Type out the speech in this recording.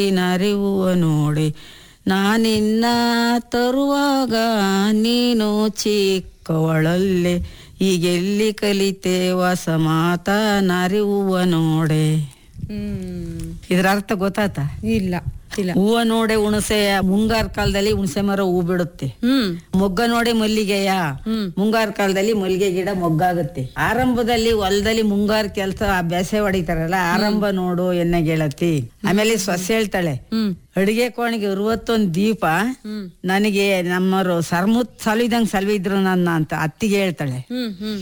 ನರಿಯುವ ನೋಡಿ ನಾನಿನ್ನ ತರುವಾಗ ನೀನು ಚಿಕ್ಕವಳಲ್ಲೆ ಈಗೆಲ್ಲಿ ಕಲಿತೆ ಹೊಸ ಮಾತ ನರಿಯುವ ನೋಡೆ ಹ್ಮ್ ಇದ್ರ ಅರ್ಥ ಗೊತ್ತಾತ ಇಲ್ಲ ಇಲ್ಲ ಹೂವ ನೋಡೆ ಹುಣಸೆ ಮುಂಗಾರ ಕಾಲದಲ್ಲಿ ಹುಣಸೆ ಮರ ಹೂ ಬಿಡುತ್ತೆ ಹ್ಮ್ ಮೊಗ್ಗ ನೋಡಿ ಮಲ್ಲಿಗೆಯ ಹ್ಮ್. ಮುಂಗಾರ ಕಾಲದಲ್ಲಿ ಮಲ್ಲಿಗೆ ಗಿಡ ಮೊಗ್ಗಾಗುತ್ತೆ ಆರಂಭದಲ್ಲಿ ಹೊಲದಲ್ಲಿ ಮುಂಗಾರ ಕೆಲಸ ಬೆಸೆ ಹೊಡಿತಾರಲ್ಲ ಆರಂಭ ನೋಡು ಎನ್ನ ಗೆಳತಿ ಆಮೇಲೆ ಸೊಸೆ ಹೇಳ್ತಾಳೆ ಹ್ಮ್ ಅಡಿಗೆ ಕೋಣೆಗೆ ಅರವತ್ತೊಂದ್ ದೀಪ ಹ್ಮ್ ನನಗೆ ನಮ್ಮರು ಸರ್ಮುತ್ ಸಲ್ವಿದಂಗ್ ಸಲ್ವಿದ್ರು ನನ್ನ ಅಂತ ಅತ್ತಿಗೆ ಹೇಳ್ತಾಳೆ ಹ್ಮ್ ಹ್ಮ್